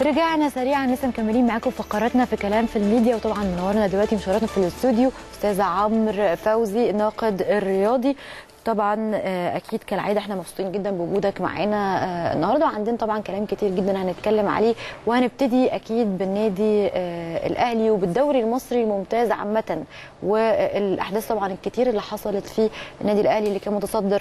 ورجعنا سريعا لسه مكملين معاكم فقراتنا في كلام في الميديا وطبعا منورنا دلوقتي مشرفنا في الاستوديو استاذ عمرو فوزي الناقد الرياضي طبعا آه، اكيد كالعاده احنا مبسوطين جدا بوجودك معانا آه، النهارده وعندنا طبعا كلام كتير جدا هنتكلم عليه وهنبتدي اكيد بالنادي آه، الاهلي وبالدوري المصري الممتاز عامه والاحداث طبعا الكتير اللي حصلت في النادي الاهلي اللي كان متصدر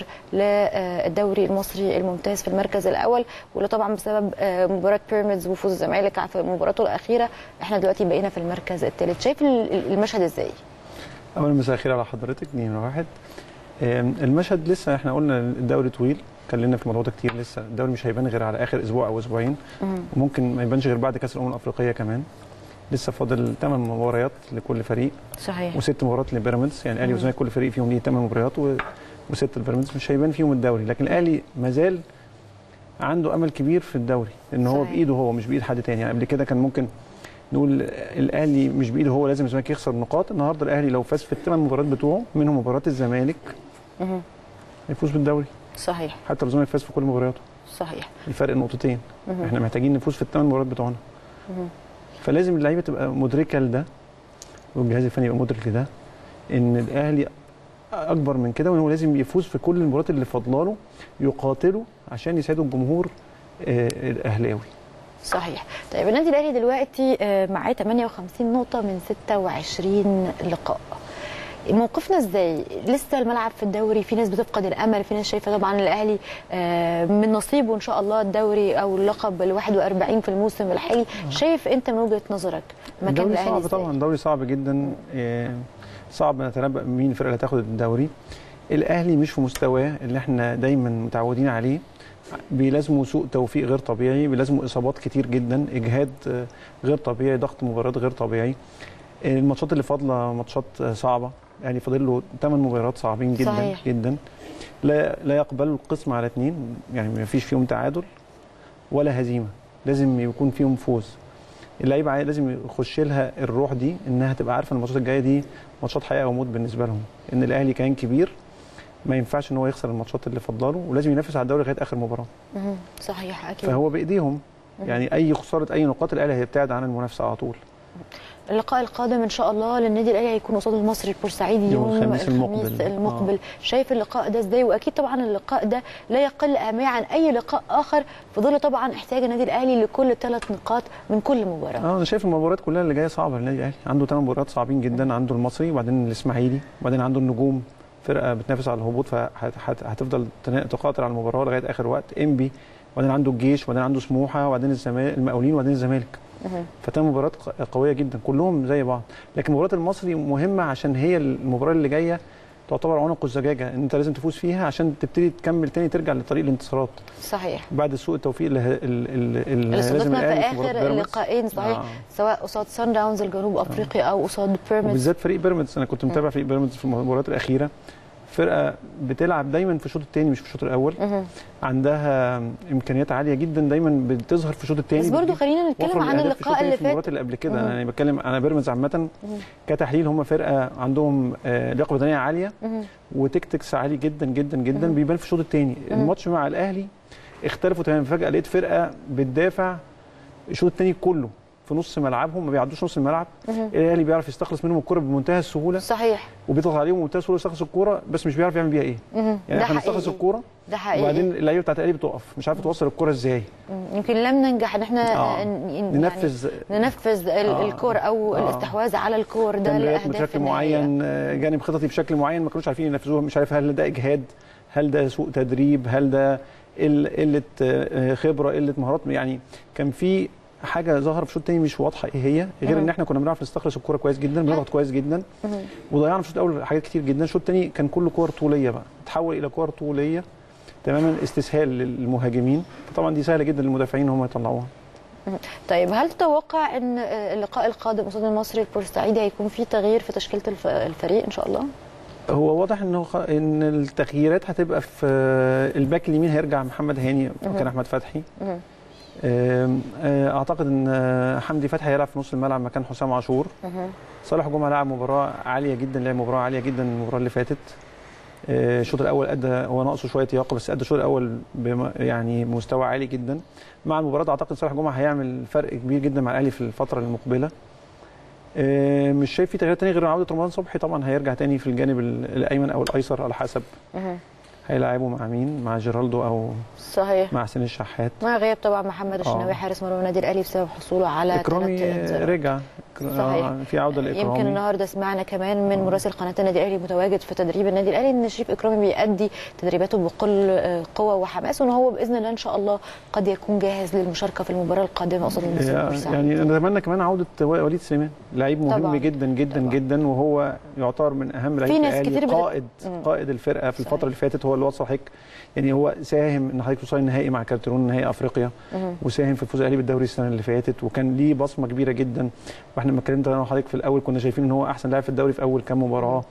للدوري المصري الممتاز في المركز الاول واللي طبعا بسبب آه، مباراه بيراميدز وفوز الزمالك في مباراته الاخيره احنا دلوقتي بقينا في المركز الثالث شايف ال- المشهد ازاي؟ أولا مساء الخير على حضرتك دي نمرة واحد آم، المشهد لسه احنا قلنا الدوري طويل اتكلمنا في الموضوع ده كتير لسه الدوري مش هيبان غير على اخر اسبوع او اسبوعين وممكن ما يبانش غير بعد كاس الامم الافريقيه كمان لسه فاضل 8 مباريات لكل فريق صحيح وست مباريات لبيراميدز يعني الاهلي والزمالك كل فريق فيهم ليه 8 مباريات و... وست البيراميدز مش هيبان فيهم الدوري لكن الاهلي مازال عنده امل كبير في الدوري ان هو صحيح. بايده هو مش بايد حد تاني يعني قبل كده كان ممكن نقول الاهلي مش بايده هو لازم الزمالك يخسر نقاط النهارده الاهلي لو فاز في الثمان مباريات بتوعه منهم مباراه الزمالك مهم. يفوز بالدوري صحيح حتى لو الزمالك فاز في كل مبارياته صحيح الفرق نقطتين مهم. احنا محتاجين نفوز في الثمان مباريات بتوعنا مهم. فلازم اللعيبه تبقى مدركه لده والجهاز الفني يبقى مدرك لده ان الاهلي اكبر من كده وان هو لازم يفوز في كل المباريات اللي فاضلاله يقاتلوا عشان يساعدوا الجمهور آه، الاهلاوي صحيح طيب النادي الاهلي دلوقتي آه، معاه 58 نقطه من 26 لقاء موقفنا ازاي لسه الملعب في الدوري في ناس بتفقد الامل في ناس شايفه طبعا الاهلي آه، من نصيبه ان شاء الله الدوري او اللقب ال 41 في الموسم الحالي شايف انت من وجهه نظرك مكان الدوري الاهلي صعب ازاي؟ طبعا الدوري صعب جدا آه، صعب نتنبأ مين الفرقه اللي هتاخد الدوري الاهلي مش في مستواه اللي احنا دايما متعودين عليه بيلازمه سوء توفيق غير طبيعي بيلازمه اصابات كتير جدا اجهاد آه، غير طبيعي ضغط مباريات غير طبيعي آه، الماتشات اللي فاضله ماتشات آه، صعبه يعني فاضل له 8 مباريات صعبين جدا صحيح. جدا لا لا يقبلوا القسم على اثنين يعني ما فيش فيهم تعادل ولا هزيمه لازم يكون فيهم فوز اللعيبه عاي- لازم يخش لها الروح دي انها تبقى عارفه ان الماتشات الجايه دي ماتشات حياه او موت بالنسبه لهم ان الاهلي كان كبير ما ينفعش ان هو يخسر الماتشات اللي فضله ولازم ينافس على الدوري لغايه اخر مباراه مهم. صحيح اكيد فهو بايديهم يعني اي خساره اي نقاط الاهلي هيبتعد عن المنافسه على طول اللقاء القادم ان شاء الله للنادي الاهلي هيكون قصاد المصري البورسعيدي يوم يوم الخميس المقبل. المقبل آه. شايف اللقاء ده ازاي واكيد طبعا اللقاء ده لا يقل اهميه عن اي لقاء اخر في ظل طبعا احتياج النادي الاهلي لكل ثلاث نقاط من كل مباراه اه انا شايف المباريات كلها اللي جايه صعبه للنادي الاهلي عنده ثمان مباريات صعبين جدا عنده المصري وبعدين الاسماعيلي وبعدين عنده النجوم فرقه بتنافس على الهبوط فهتفضل تقاتل على المباراه لغايه اخر وقت انبي وبعدين عنده الجيش وبعدين عنده سموحه وبعدين الزمالك المقاولين وبعدين الزمالك مهم. فتم مباريات ق- قويه جدا كلهم زي بعض لكن مباراه المصري مهمه عشان هي المباراه اللي جايه تعتبر عنق الزجاجه ان انت لازم تفوز فيها عشان تبتدي تكمل تاني ترجع لطريق الانتصارات صحيح بعد سوء التوفيق اللي, ه- اللي, اللي اللي لازم صادفنا في الأهلي مباراة اخر بيراميدز. اللقاءين صحيح آه. سواء قصاد سان داونز الجنوب افريقي او قصاد بيراميدز وبالذات فريق بيراميدز انا كنت متابع فريق بيراميدز في المباريات الاخيره فرقه بتلعب دايما في الشوط الثاني مش في الشوط الاول مهم. عندها امكانيات عاليه جدا دايما بتظهر في الشوط الثاني بس برضو خلينا نتكلم عن اللقاء اللي في فات المباريات اللي قبل كده مهم. انا يعني بتكلم انا بيراميدز عامه مهم. كتحليل هم فرقه عندهم آه، لياقه بدنيه عاليه مهم. وتكتكس عالي جدا جدا جدا بيبان في الشوط الثاني مهم. الماتش مع الاهلي اختلفوا تماما فجاه لقيت فرقه بتدافع الشوط الثاني كله في نص ملعبهم ما بيعدوش نص الملعب مهم. الاهلي بيعرف يستخلص منهم الكره بمنتهى السهوله صحيح وبيضغط عليهم بمنتهى السهوله يستخلص الكوره بس مش بيعرف يعمل بيها ايه مهم. يعني ده احنا نستخلص حقيقي الكوره ده حقيقي وبعدين اللعيبه بتاعت الاهلي بتقف مش عارفه توصل الكوره ازاي مم. يمكن لم ننجح ان احنا آه. آه، ن- يعني ننفذ ننفذ ال- آه. الكور او آه. الاستحواذ على الكور ده تمريرات لاهداف بشكل النهائية. معين آه، جانب خططي بشكل معين ما كانوش عارفين ينفذوها مش عارف هل ده اجهاد هل ده سوء تدريب هل ده قل- قله آه، خبره قله مهارات يعني كان في حاجه ظاهره في الشوط الثاني مش واضحه ايه هي غير مم. ان احنا كنا بنعرف نستخلص الكوره كويس جدا بنضغط كويس جدا مهم. وضيعنا في الشوط الاول حاجات كتير جدا الشوط الثاني كان كله كور طوليه بقى تحول الى كور طوليه تماما استسهال للمهاجمين فطبعا دي سهله جدا للمدافعين ان هم يطلعوها طيب هل تتوقع ان آه، اللقاء القادم قصاد المصري البورسعيدي هيكون في تغيير في تشكيله الف- الفريق ان شاء الله؟ هو واضح انه خ... ان التغييرات هتبقى في الباك اليمين هيرجع محمد هاني مكان احمد فتحي مهم. آم، آه، اعتقد ان آه، حمدي فتحي هيلعب في نص الملعب مكان حسام عاشور مهم. صالح جمعه لعب مباراه عاليه جدا لعب مباراه عاليه جدا المباراه اللي فاتت آه، الشوط الاول ادى هو ناقصه شويه لياقه بس ادى الشوط الاول بم يعني مستوى عالي جدا مع المباراه اعتقد صالح جمعه هيعمل فرق كبير جدا مع الاهلي في الفتره المقبله آه، مش شايف في تغيير تاني غير عوده رمضان صبحي طبعا هيرجع تاني في الجانب ال- الايمن او الايسر على حسب مهم. هيلعبوا مع مين مع جيرالدو او صحيح مع حسين الشحات مع غياب طبعا محمد الشناوي آه. حارس مرمى النادي الاهلي بسبب حصوله على اكرامي ثلاث انذارات. رجع صحيح. آه، في عوده يمكن لاكرامي النهارده سمعنا كمان من مراسل قناه النادي الاهلي المتواجد في تدريب النادي الاهلي ان شريف اكرامي بيأدي تدريباته بكل آه، قوه وحماس وان هو باذن الله ان شاء الله قد يكون جاهز للمشاركه في المباراه القادمه قصاد المصري بورسعيد. يعني نتمنى كمان عوده وليد سليمان لعيب مهم طبعاً. جدا جدا طبعاً. جدا وهو يعتبر من اهم لعيبه ناس الأهلي، كتير بت- قائد مم. قائد الفرقه في صحيح. الفتره اللي فاتت هو اللي وصل حضرتك يعني هو ساهم ان حضرتك توصلي النهائي مع كارترون نهائي افريقيا مهم. وساهم في فوز الاهلي بالدوري السنه اللي فاتت وكان ليه بصمه كبيره جدا واحنا لما اتكلمت انا وحضرتك في الاول كنا شايفين ان هو احسن لاعب في الدوري في اول كام مباراه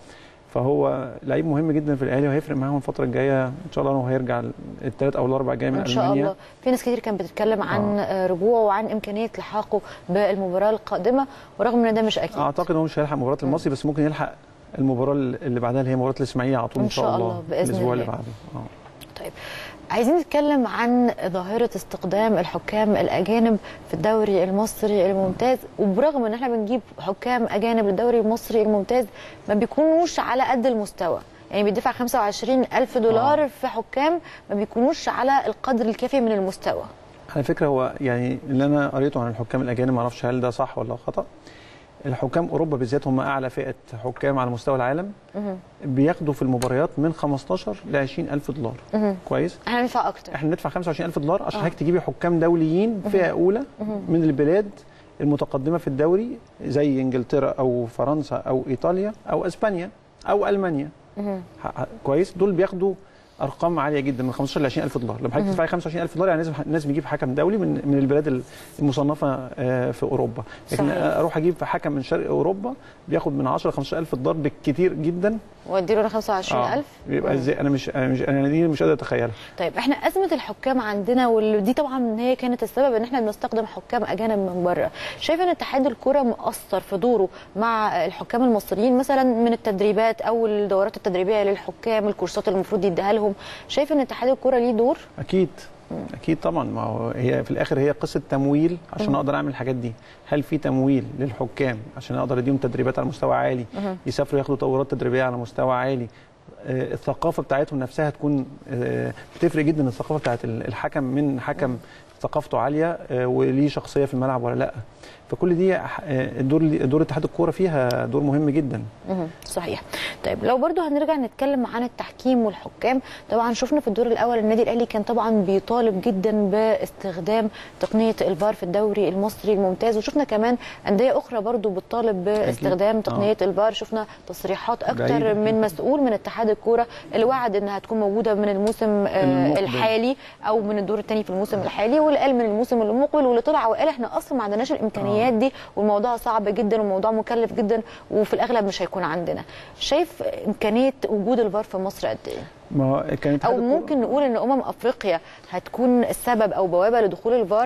فهو لعيب مهم جدا في الاهلي وهيفرق معاهم الفتره الجايه ان شاء الله انه هيرجع الثلاث او الاربع جاي من ان شاء المانيا الله في ناس كتير كانت بتتكلم عن آه. رجوعه وعن امكانيه لحاقه بالمباراه القادمه ورغم ان ده مش اكيد اعتقد هو مش هيلحق مباراه المصري بس ممكن يلحق المباراه اللي بعدها اللي هي مباراه الاسماعيليه على طول إن شاء الله، بإذن الاسبوع اللي الله. بعده آه. طيب عايزين نتكلم عن ظاهرة استخدام الحكام الأجانب في الدوري المصري الممتاز وبرغم إن احنا بنجيب حكام أجانب للدوري المصري الممتاز ما بيكونوش على قد المستوى يعني بيدفع 25 ألف دولار آه. في حكام ما بيكونوش على القدر الكافي من المستوى على فكره هو يعني اللي انا قريته عن الحكام الاجانب ما اعرفش هل ده صح ولا خطا الحكام اوروبا بالذات هم اعلى فئه حكام على مستوى العالم مهم. بياخدوا في المباريات من 15 ل 20 الف دولار مهم. كويس احنا ندفع أكتر احنا ندفع 25 الف دولار عشان آه. حضرتك تجيبي حكام دوليين فئه اولى من البلاد المتقدمه في الدوري زي انجلترا او فرنسا او ايطاليا او اسبانيا او المانيا مهم. ح- ح- كويس دول بياخدوا ارقام عاليه جدا من 15 ل 20000 دولار لما حضرتك تدفعي 25000 دولار يعني لازم لازم يجيب حكم دولي من من البلاد المصنفه آه، في اوروبا لكن صحيح. اروح اجيب حكم من شرق اوروبا بياخد من 10 ل 15000 دولار بالكتير جدا واديله أنا 25 ألف بيبقى ازاي انا مش انا مش انا دي مش قادر اتخيلها طيب احنا ازمه الحكام عندنا ودي طبعا هي كانت السبب ان احنا بنستخدم حكام اجانب من بره شايف ان اتحاد الكره مؤثر في دوره مع الحكام المصريين مثلا من التدريبات او الدورات التدريبيه للحكام الكورسات اللي المفروض يديها لهم شايف ان اتحاد الكره ليه دور اكيد اكيد طبعا ما هو هي في الاخر هي قصه تمويل عشان اقدر اعمل الحاجات دي هل في تمويل للحكام عشان اقدر اديهم تدريبات على مستوى عالي يسافروا ياخدوا دورات تدريبيه على مستوى عالي آه، الثقافه بتاعتهم نفسها تكون آه، بتفرق جدا الثقافه بتاعت الحكم من حكم ثقافته عاليه آه، وليه شخصيه في الملعب ولا لا فكل دي آه، الدور دور اتحاد الكوره فيها دور مهم جدا مهم. صحيح طيب لو برضو هنرجع نتكلم عن التحكيم والحكام طبعا شفنا في الدور الاول النادي الاهلي كان طبعا بيطالب جدا باستخدام تقنيه الفار في الدوري المصري الممتاز وشفنا كمان انديه اخرى برضو بتطالب باستخدام أكيد. تقنيه الفار شفنا تصريحات اكتر بعيدة. من مسؤول من اتحاد الكوره اللي وعد انها تكون موجوده من الموسم آه، المقبل. الحالي او من الدور الثاني في الموسم الحالي واللي قال من الموسم المقبل واللي طلع وقال احنا اصلا ما عندناش الامكانيات دي والموضوع صعب جدا والموضوع مكلف جدا وفي الاغلب مش هيكون عندنا شايف امكانيه وجود الفار في مصر قد ايه ما هو كان اتحاد او الكورة- ممكن نقول ان امم افريقيا هتكون السبب او بوابه لدخول الفار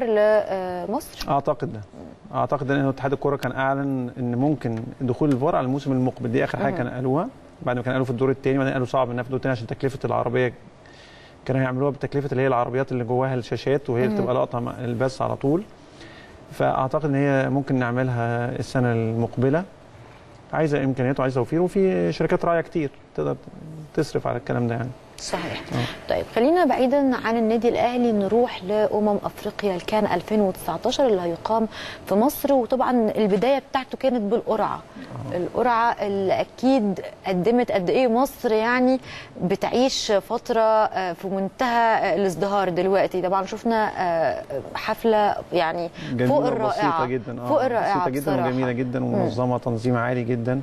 لمصر اعتقد ده اعتقد ان اتحاد الكوره كان اعلن ان ممكن دخول الفار على الموسم المقبل دي اخر حاجه كانوا قالوها بعد ما كانوا قالوا في الدور الثاني بعدين قالوا صعب انها في الدور الثاني عشان تكلفه العربيه كانوا هيعملوها بتكلفه اللي هي العربيات اللي جواها الشاشات وهي بتبقى لقطه مع البث على طول فاعتقد ان هي ممكن نعملها السنه المقبله عايزه امكانيات وعايزه توفير وفي شركات راعيه كتير تقدر تصرف على الكلام ده يعني صحيح طيب خلينا بعيدا عن النادي الاهلي نروح لامم افريقيا الكان 2019 اللي هيقام في مصر وطبعا البدايه بتاعته كانت بالقرعه القرعه اللي اكيد قدمت قد ايه مصر يعني بتعيش فتره آه، في منتهى الازدهار دلوقتي طبعا شفنا آه، حفله يعني جميله فوق وبسيطه الرائعه جدا فوق الرائعه بسيطه جدا بصراحة. وجميله جدا ومنظمه تنظيم عالي جدا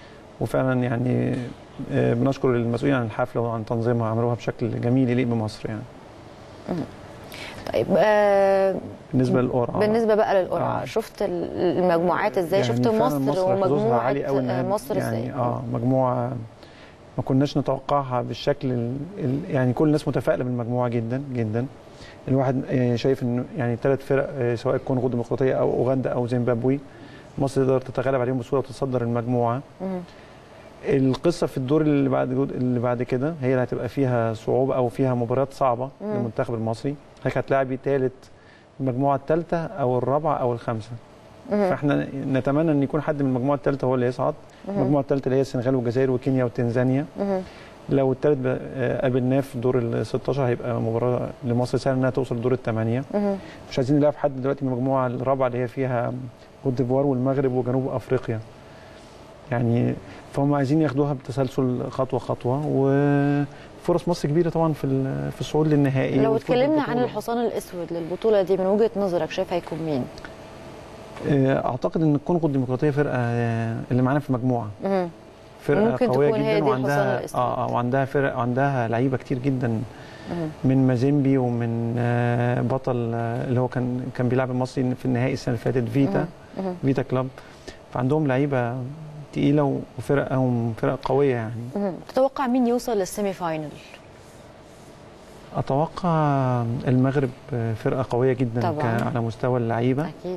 وفعلا يعني آه، بنشكر المسؤولين عن الحفله وعن تنظيمها عملوها بشكل جميل يليق بمصر يعني طيب آه، بالنسبه للقرعه بالنسبه بقى للقرعه آه. شفت ال- المجموعات ازاي يعني شفت فعلاً مصر حظوظها ومجموعه عالي قوي إنها مصر يعني ازاي اه مجموعه ما كناش نتوقعها بالشكل ال... ال... يعني كل الناس متفائله بالمجموعه جدا جدا الواحد آه، شايف انه يعني ثلاث فرق آه، سواء الكونغو الديمقراطيه او اوغندا او زيمبابوي مصر تقدر تتغلب عليهم بسهوله وتتصدر المجموعه مم. القصه في الدور اللي بعد اللي بعد كده هي اللي هتبقى فيها صعوبه او فيها مباريات صعبه مم. للمنتخب المصري حضرتك هتلاعبي ثالث المجموعه الثالثه او الرابعه او الخامسه مهم. فاحنا نتمنى ان يكون حد من المجموعه الثالثه هو اللي يصعد مهم. المجموعه الثالثه اللي هي السنغال والجزائر وكينيا وتنزانيا مهم. لو الثالث ب- آه، قابلناه في دور ال 16 هيبقى مباراه لمصر سهل انها توصل لدور الثمانيه مهم. مش عايزين نلاعب حد دلوقتي من المجموعه الرابعه اللي هي فيها كوت ديفوار والمغرب وجنوب افريقيا يعني فهم عايزين ياخدوها بتسلسل خطوه خطوه وفرص مصر كبيره طبعا في ال- في الصعود للنهائي لو والفوز اتكلمنا عن بالبطولة. الحصان الاسود للبطوله دي من وجهه نظرك شايف هيكون مين؟ آه، اعتقد ان الكونغو الديمقراطيه فرقه آه، اللي معانا في المجموعه مهم. فرقه ممكن قويه تكون هي جدا دي الحصان وعندها الأسود. اه اه وعندها فرق وعندها لعيبه كتير جدا مهم. من مازيمبي ومن آه، بطل آه، اللي هو كان كان بيلعب المصري في النهائي السنه اللي فاتت فيتا مهم. فيتا كلاب فعندهم لعيبه تقيله وفرقهم فرق قويه يعني مهم. تتوقع مين يوصل للسيمي فاينل؟ اتوقع المغرب آه، فرقه قويه جدا طبعاً. ك- على مستوى اللعيبه اكيد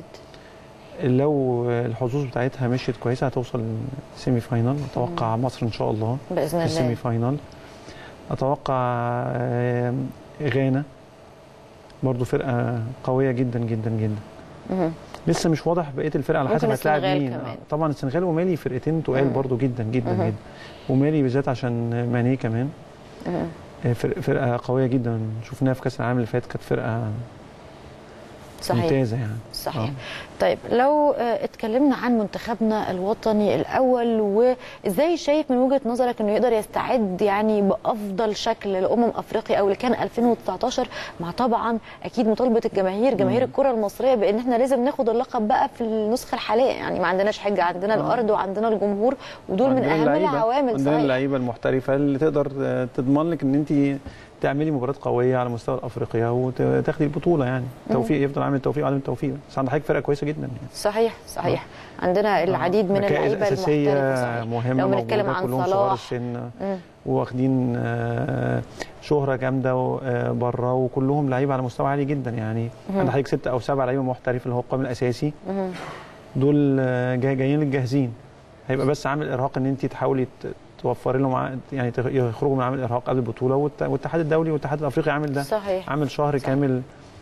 لو الحظوظ بتاعتها مشيت كويسه هتوصل سيمي فاينال اتوقع مصر ان شاء الله باذن في السيمي الله فاينال اتوقع آه، غانا برضو فرقه قويه جدا جدا جدا مهم. لسه مش واضح بقيه الفرق على حسب ممكن هتلاعب السنغال مين كمان. آه، طبعا السنغال ومالي فرقتين تقال مم. برضو جدا جدا مهم. جدا ومالي بالذات عشان ماني كمان مهم. آه، فرق- فرقه قويه جدا شفناها في كاس العالم اللي فات كانت فرقه صحيح ممتازه يعني صحيح آه. طيب لو آه، اتكلمنا عن منتخبنا الوطني الاول وازاي شايف من وجهه نظرك انه يقدر يستعد يعني بافضل شكل لامم افريقيا او اللي كان 2019 مع طبعا اكيد مطالبه الجماهير جماهير مم. الكره المصريه بان احنا لازم ناخد اللقب بقى في النسخه الحاليه يعني ما عندناش حجه عندنا آه. الارض وعندنا الجمهور ودول من وعندنا اهم اللعيبة- العوامل عندنا صحيح اللعيبه المحترفه اللي تقدر آه، تضمن لك ان انت تعملي مباراه قويه على مستوى افريقيا وتاخدي البطوله يعني توفيق يفضل عامل توفيق وعدم توفيق بس عند حضرتك فرقه كويسه جدا يعني صحيح صحيح عندنا العديد من ركائز اللعيبه اساسيه المحترفه صحيح مهمه لو بنتكلم موجودة، عن كلهم صغار صلاح. السن مم. واخدين آه، شهره جامده بره وكلهم لعيبه على مستوى عالي جدا يعني مم. عند حضرتك ست او سبع لعيبه محترف اللي هو القائم الاساسي مهم. دول آه، جاي جايين لك جاهزين هيبقى بس عامل ارهاق ان انت تحاولي ت- توفري لهم ع- يعني تخ- يخرجوا من عامل ارهاق قبل البطوله والت- والاتحاد الدولي والاتحاد الافريقي عامل ده صحيح عامل شهر صح. كامل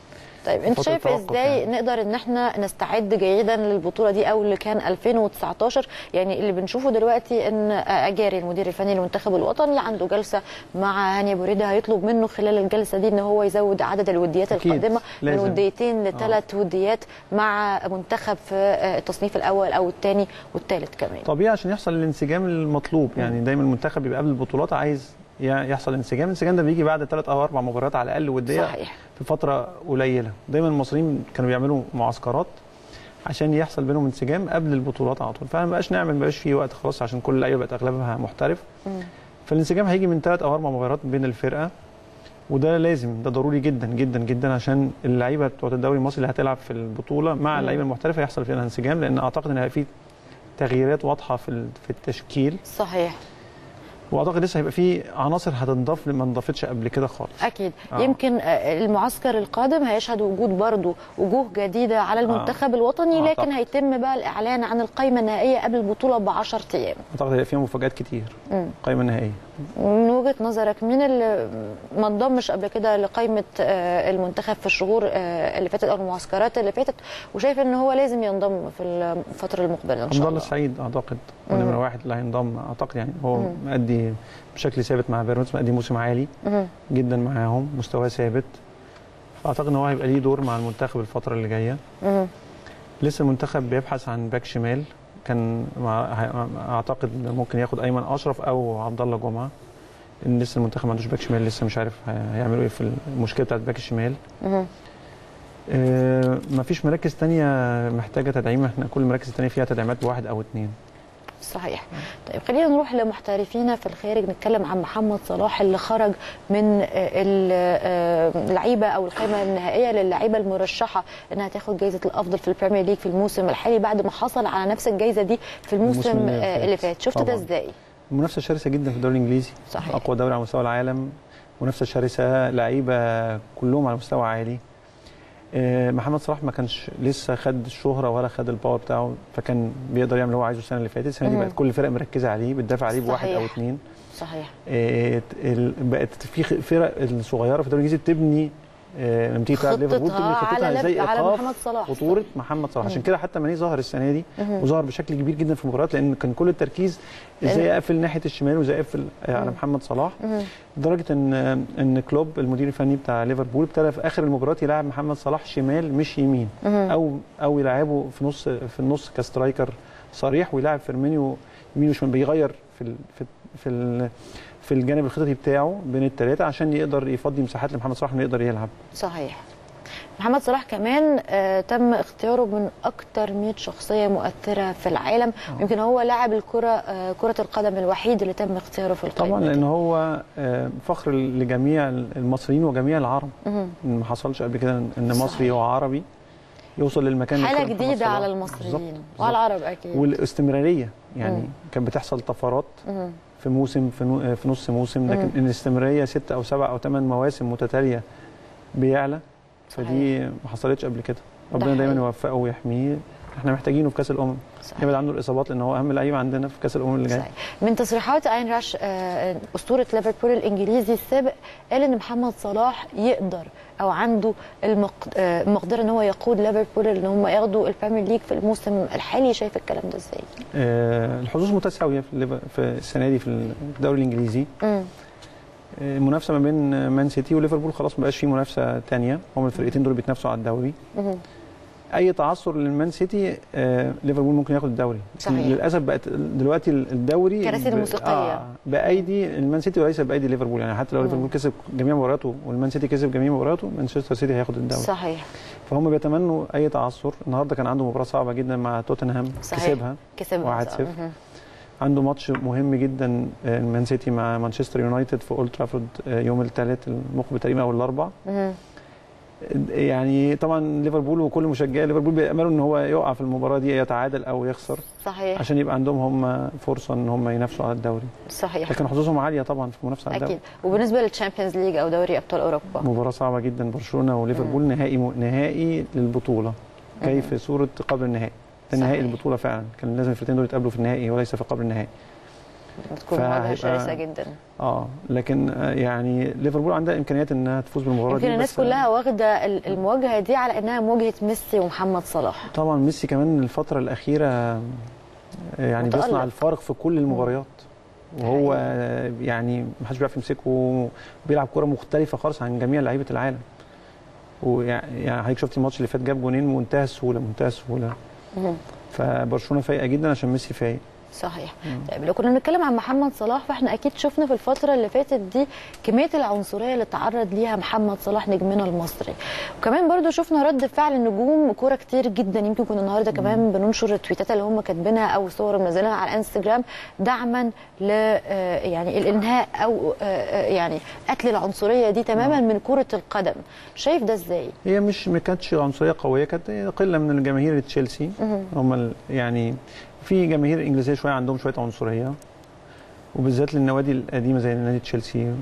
طيب انت فترة شايف توقف ازاي يعني. نقدر ان احنا نستعد جيدا للبطوله دي او اللي كان 2019 يعني اللي بنشوفه دلوقتي ان اجاري المدير الفني للمنتخب الوطني عنده جلسه مع هاني ابو ريده هيطلب منه خلال الجلسه دي ان هو يزود عدد الوديات أكيد، القادمه من لازم. وديتين لثلاث وديات مع منتخب في التصنيف الاول او الثاني والثالث كمان طبيعي عشان يحصل الانسجام المطلوب يعني دايما المنتخب بيبقى قبل البطولات عايز ي- يحصل انسجام الانسجام ده بيجي بعد ثلاث او اربع مباريات على الاقل وديه صحيح في فتره قليله دايما المصريين كانوا بيعملوا معسكرات عشان يحصل بينهم انسجام قبل البطولات على طول فما بقاش نعمل ما بقاش في وقت خلاص عشان كل اللعيبه بقت اغلبها محترف مم. فالانسجام هيجي من ثلاث او اربع مباريات بين الفرقه وده لازم ده ضروري جدا جدا جدا عشان اللعيبه بتوع الدوري المصري اللي هتلعب في البطوله مع مم. اللعيبه المحترفه يحصل فيها انسجام لان اعتقد ان هيبقى في تغييرات واضحه في ال- في التشكيل صحيح واعتقد لسه هيبقى في عناصر هتنضاف ما انضافتش قبل كده خالص اكيد آه. يمكن آه، المعسكر القادم هيشهد وجود برضه وجوه جديده على المنتخب الوطني أعتقد. لكن هيتم بقى الاعلان عن القائمه النهائيه قبل البطوله ب 10 ايام اعتقد هيبقى فيها مفاجات كتير مم. القائمه النهائيه من وجهه نظرك مين اللي ما انضمش قبل كده لقائمه آه، المنتخب في الشهور آه، اللي فاتت او المعسكرات اللي فاتت وشايف ان هو لازم ينضم في الفتره المقبله ان عبد شاء الله الله السعيد اعتقد هو مم. نمره واحد اللي هينضم اعتقد يعني هو مم. مأدي بشكل ثابت مع بيراميدز مأدي موسم عالي مهم. جدا معاهم مستواه ثابت فاعتقد ان هو هيبقى ليه دور مع المنتخب الفتره اللي جايه مهم. لسه المنتخب بيبحث عن باك شمال كان مع اعتقد ممكن ياخد ايمن اشرف او عبد الله جمعه ان لسه المنتخب ما عندوش باك شمال لسه مش عارف هيعملوا ايه في المشكله بتاعت باك الشمال مهم. آه ما فيش مراكز تانية محتاجه تدعيم احنا كل المراكز التانية فيها تدعيمات بواحد او اتنين صحيح طيب خلينا نروح لمحترفينا في الخارج نتكلم عن محمد صلاح اللي خرج من آه، ال- آه، اللعيبه او القائمه النهائيه للعيبه المرشحه انها تاخد جائزه الافضل في البريمير ليج في الموسم الحالي بعد ما حصل على نفس الجائزه دي في الموسم الموسم اللي آه، فات. اللي فات شفت ده طبعاً. ازاي المنافسه شرسه جدا في الدوري الانجليزي صحيح. اقوى دوري على مستوى العالم منافسه شرسه لعيبه كلهم على مستوى عالي آه، محمد صلاح ما كانش لسه خد الشهره ولا خد الباور بتاعه فكان بيقدر يعمل اللي هو عايزه السنه اللي فاتت السنه دي مم. بقت كل الفرق مركزه عليه بتدافع عليه بواحد صحيح. او اثنين صحيح آه، ال- بقت في خ- فرق الصغيره في الدوري الانجليزي بتبني آه، لما تيجي تلعب ليفربول خطتها تبني خطتها على ازاي لب- على ايقاف محمد صلاح خطوره محمد صلاح عشان مم. كده حتى ماني ظهر السنه دي مهم. وظهر بشكل كبير جدا في المباريات لان كان كل التركيز ازاي اقفل ناحيه الشمال وازاي اقفل آه، على مم. محمد صلاح مهم. لدرجه ان ان كلوب المدير الفني بتاع ليفربول ابتدى في اخر المباراه يلعب محمد صلاح شمال مش يمين مهم. او او يلعبه في نص في النص كسترايكر صريح ويلعب فيرمينيو يمين وشمال بيغير في ال في في ال في الجانب الخططي بتاعه بين الثلاثه عشان يقدر يفضي مساحات لمحمد صلاح انه يقدر يلعب صحيح محمد صلاح كمان آه تم اختياره من اكتر 100 شخصيه مؤثره في العالم يمكن هو لاعب الكره آه كره القدم الوحيد اللي تم اختياره في القائمه طبعا دي. لان هو آه، فخر لجميع المصريين وجميع العرب مهم. ما حصلش قبل كده ان صحيح. مصري وعربي يوصل للمكان اللي حاله فيه محمد جديده صلاح. على بالظبط، المصريين بالظبط. وعلى العرب اكيد والاستمراريه يعني مم. كانت بتحصل طفرات مهم. في موسم في, نو... في نص موسم لكن مم. الاستمراريه ست او سبع او ثمان مواسم متتاليه بيعلى فدي ما حصلتش قبل كده ربنا حقيقي. دايما يوفقه ويحميه احنا محتاجينه في كاس الامم صحيح. يبعد عنه الاصابات لان هو اهم لعيب عندنا في كاس الامم اللي جاي صحيح. من تصريحات اين راش آه، اسطوره ليفربول الانجليزي السابق قال ان محمد صلاح يقدر او عنده المق- آه، المقدره ان هو يقود ليفربول ان هم ياخدوا البريمير ليج في الموسم الحالي شايف الكلام ده ازاي؟ آه الحظوظ متساويه في, الليفر- في السنه دي في الدوري الانجليزي امم آه، المنافسه ما بين مان سيتي وليفربول خلاص ما بقاش في منافسه ثانيه هم الفرقتين دول بيتنافسوا على الدوري مهم. اي تعثر للمان سيتي آه ليفربول ممكن ياخد الدوري لكن صحيح. للاسف بقت دلوقتي الدوري كراسي ب- الموسيقية. بايدي المان سيتي وليس بايدي ليفربول يعني حتى لو مم. ليفربول كسب جميع مبارياته والمان سيتي كسب جميع مبارياته مانشستر سيتي هياخد الدوري صحيح فهم بيتمنوا اي تعثر النهارده كان عنده مباراه صعبه جدا مع توتنهام صحيح. كسبها كسبها 1-0. مهم. عنده ماتش مهم جدا آه، المان سيتي مع مانشستر يونايتد في اولد ترافورد آه، يوم الثلاث المقبل تقريبا او الاربع مهم. يعني طبعا ليفربول وكل مشجعي ليفربول بيأملوا ان هو يقع في المباراه دي يتعادل او يخسر صحيح عشان يبقى عندهم هم فرصه ان هم ينافسوا على الدوري صحيح لكن حظوظهم عاليه طبعا في المنافسه على الدوري اكيد وبالنسبه للتشامبيونز ليج او دوري ابطال اوروبا مباراه صعبه جدا برشلونه وليفربول نهائي نهائي للبطوله كيف صوره قبل النهائي ده نهائي صحيح. البطوله فعلا كان لازم الفرقتين دول يتقابلوا في النهائي وليس في قبل النهائي بتكون مواجهه فهيبقى- شرسه جدا اه لكن آه، يعني ليفربول عندها امكانيات انها تفوز بالمباراه يمكن دي الناس بس- كلها واخده ال- المواجهه دي على انها مواجهه ميسي ومحمد صلاح طبعا ميسي كمان الفترة الأخيرة آه، يعني متألق. بيصنع الفارق في كل المباريات وهو آه، يعني ما حدش بيعرف يمسكه بيلعب كرة مختلفة خالص عن جميع لعيبة العالم ويعني يعني حضرتك شفتي الماتش اللي فات جاب جونين بمنتهى السهولة منتهى السهولة مهم. فبرشلونة فايقة جدا عشان ميسي فايق صحيح طيب لو كنا بنتكلم عن محمد صلاح فاحنا اكيد شفنا في الفتره اللي فاتت دي كميه العنصريه اللي تعرض ليها محمد صلاح نجمنا المصري وكمان برضو شفنا رد فعل نجوم كوره كتير جدا يمكن كنا النهارده كمان بننشر التويتات اللي هم كاتبينها او صور منزلينها على الانستجرام دعما ل آه، يعني الانهاء او آه، آه، يعني قتل العنصريه دي تماما من كره القدم شايف ده ازاي هي مش ما كانتش عنصرية قوية كانت قلة من الجماهير تشيلسي هم ال- يعني في جماهير انجليزيه شويه عندهم شويه عنصريه وبالذات للنوادي القديمه زي نادي تشيلسي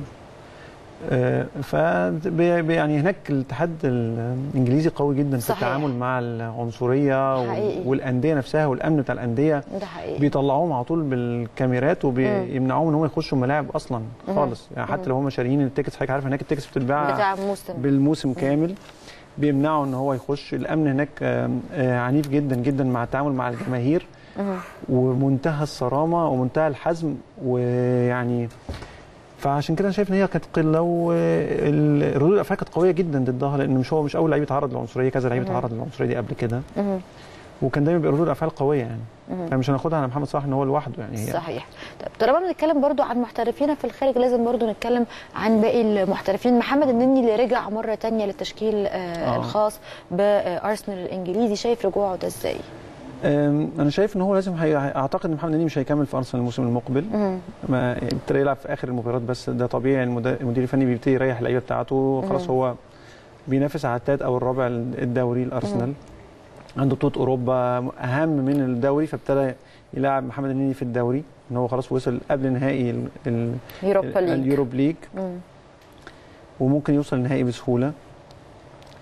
آه، ف بي- يعني هناك الاتحاد الانجليزي قوي جدا في صحيح. التعامل مع العنصريه وال- حقيقي. والانديه نفسها والامن بتاع الانديه ده حقيقي بيطلعوهم على طول بالكاميرات وبيمنعوهم ان هم يخشوا الملاعب اصلا خالص يعني حتى لو هم شاريين التيكتس حضرتك عارف هناك التيكتس بتتباع بتاع الموسم بالموسم كامل بيمنعوا ان هو يخش الامن هناك آم، آه، عنيف جدا جدا مع التعامل مع الجماهير مهم. ومنتهى الصرامه ومنتهى الحزم ويعني فعشان كده انا شايف ان هي كانت قله والردود الافعال كانت قويه جدا ضدها لان مش هو مش اول لعيب يتعرض للعنصريه كذا لعيب يتعرض للعنصريه دي قبل كده مهم. وكان دايما بيبقى ردود افعال قويه يعني فمش هناخدها على محمد صلاح ان هو لوحده يعني هي صحيح طيب طالما بنتكلم برضو عن محترفين في الخارج لازم برضو نتكلم عن باقي المحترفين محمد النني اللي رجع مرة تانية للتشكيل آه آه. الخاص بأرسنال الإنجليزي شايف رجوعه ده ازاي؟ أم، انا شايف ان هو لازم هي... اعتقد ان محمد نني مش هيكمل في ارسنال الموسم المقبل مم. ما ابتدى يلعب في اخر المباريات بس ده طبيعي المد- المدير الفني بيبتدي يريح اللعيبه بتاعته خلاص مم. هو بينافس على الثالث او الرابع الدوري الارسنال عنده بطوله اوروبا اهم من الدوري فابتدى يلعب محمد النني في الدوري ان هو خلاص وصل قبل نهائي ال- ال- يوروبا ليج اليوروب ليج مم. وممكن يوصل النهائي بسهوله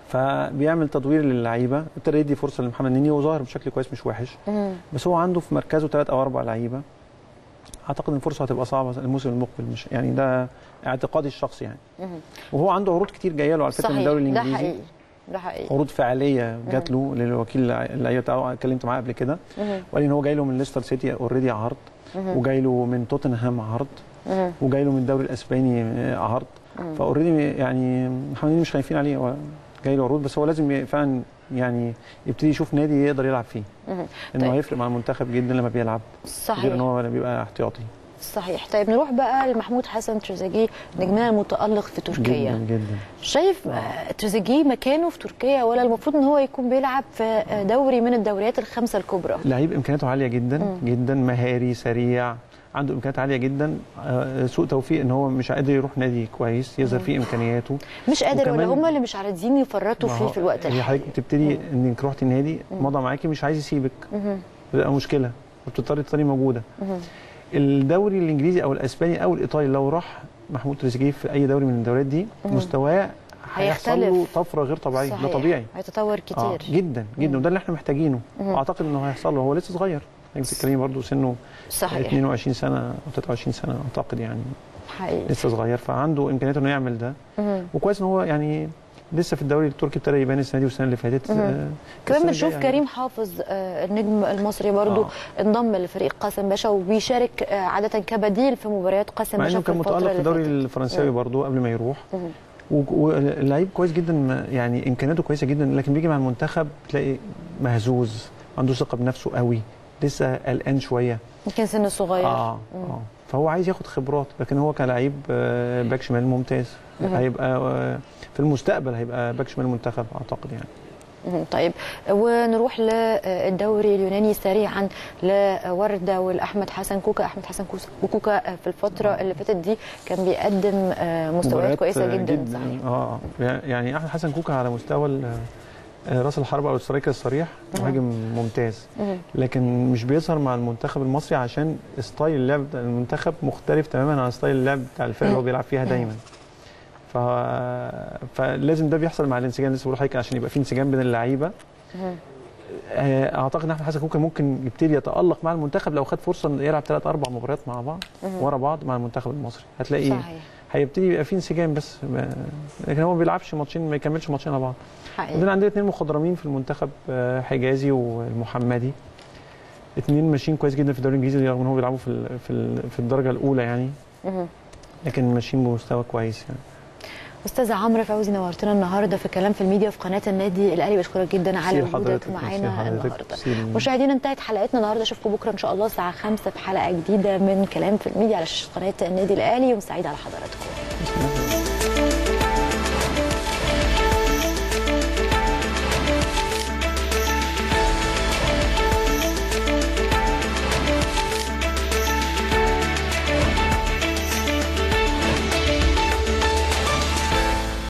فبيعمل تدوير للعيبه ابتدى يدي فرصه لمحمد نني وظاهر بشكل كويس مش وحش مم. بس هو عنده في مركزه ثلاث او اربع لعيبه اعتقد ان الفرصه هتبقى صعبه الموسم المقبل مش يعني ده اعتقادي الشخصي يعني مم. وهو عنده عروض كتير جايه له على فكره من صحيح الدوري ده الانجليزي حقيقي ده حقيقي عروض فعاليه جات له للوكيل اللعيبه بتاعه اتكلمت معاه قبل كده مم. وقال لي ان هو جاي له من ليستر سيتي اوريدي عرض مم. وجاي له من توتنهام عرض مم. وجاي له من الدوري الاسباني آه، عرض مم. فاوريدي يعني محمد مش خايفين عليه هو جاي له عروض بس هو لازم ي- فعلا يعني يبتدي يشوف نادي يقدر يلعب فيه مم. انه طيب. هيفرق مع المنتخب جدا لما بيلعب غير صحيح ان هو بيبقى احتياطي صحيح طيب نروح بقى لمحمود حسن تريزيجيه نجمنا المتألق في تركيا جدا جدا شايف آه، تريزيجيه مكانه في تركيا ولا المفروض ان هو يكون بيلعب في آه، دوري من الدوريات الخمسه الكبرى لعيب امكانياته عاليه جدا مم. جدا مهاري سريع عنده امكانيات عاليه جدا آه، سوء توفيق ان هو مش قادر يروح نادي كويس يظهر فيه امكانياته مش قادر ولا وكمان- هم اللي مش عايزين يفرطوا ما فيه هو في الوقت هي الحالي حضرتك بتبتدي انك رحتي النادي مضى معاكي مش عايز يسيبك مهم. بتبقى مشكله وبتضطري تفضلي موجوده مهم. الدوري الانجليزي او الاسباني او الايطالي لو راح محمود تريزيجيه في اي دوري من الدوريات دي مم. مستواه هيحصل له هيختلف. طفره غير طبيعيه ده صحيح. طبيعي هيتطور كتير آه جدا جدا وده اللي احنا محتاجينه مم. اعتقد انه هيحصل له هو لسه صغير انت بتتكلمي برضه سنه صحيح 22 سنه او 23 سنه اعتقد يعني حقيقي لسه صغير فعنده امكانياته انه يعمل ده مهم. وكويس ان هو يعني لسه في الدوري التركي ابتدى يبان السنه دي والسنه اللي فاتت مهم. آه، كمان السنة بنشوف الجاية كريم حافظ آه، النجم المصري برضو آه. انضم لفريق قاسم باشا وبيشارك آه، عادة كبديل في مباريات قاسم مع باشا انه في كان الفترة متالق في اللي الدوري فاتت. الفرنساوي مم. برضه قبل ما يروح مهم. و- واللعيب كويس جدا ما- يعني امكانياته كويسه جدا لكن بيجي مع المنتخب تلاقي مهزوز عنده ثقه بنفسه قوي لسه قلقان شويه يمكن سنه صغير اه اه فهو عايز ياخد خبرات لكن هو كلاعب آه، باك شمال ممتاز مهم. هيبقى آه، في المستقبل هيبقى باك شمال المنتخب اعتقد يعني مهم. طيب ونروح للدوري اليوناني سريعا لوردة والأحمد حسن كوكا أحمد حسن كوس- وكوكا في الفترة اللي فاتت دي كان بيقدم آه، مستويات مباريات، كويسة آه، جدا, صحيح اه يعني احمد حسن كوكا على مستوى ال- آه، راس الحربة او السترايكر الصريح مهم. مهاجم ممتاز مهم. لكن مش بيظهر مع المنتخب المصري عشان ستايل اللعب بتاع المنتخب مختلف تماما عن ستايل اللعب بتاع الفرقه اللي هو بيلعب فيها دايما ف... فلازم ده بيحصل مع الانسجام لسه بقول لحضرتك عشان يبقى في انسجام بين اللعيبه مهم. آه، اعتقد ان احمد حسن كوكا ممكن يبتدي يتالق مع المنتخب لو خد فرصه إنه يلعب ثلاث اربع مباريات مع بعض مهم. ورا بعض مع المنتخب المصري هتلاقي صحيح هيبتدي يبقى في انسجام بس ما- لكن هو ما بيلعبش ماتشين ما يكملش ماتشين على بعض حقيقي عندنا عندنا اثنين مخضرمين في المنتخب آه، حجازي والمحمدي اثنين ماشيين كويس جدا في الدوري الانجليزي رغم ان هو بيلعبوا في ال- في ال- في الدرجه الاولى يعني مهم. لكن ماشيين بمستوى كويس يعني استاذ عمرو فوزي نورتنا النهارده في كلام في الميديا في قناه النادي الاهلي بشكرك جدا على ميرسي وجودك لحضرتك، ميرسي معانا لحضرتك، النهارده ميرسي لل- مشاهدينا انتهت حلقتنا النهارده اشوفكم بكره ان شاء الله الساعه 5 في حلقه جديده من كلام في الميديا على شاشه قناه النادي الاهلي يوم سعيد على حضراتكم بسم الله.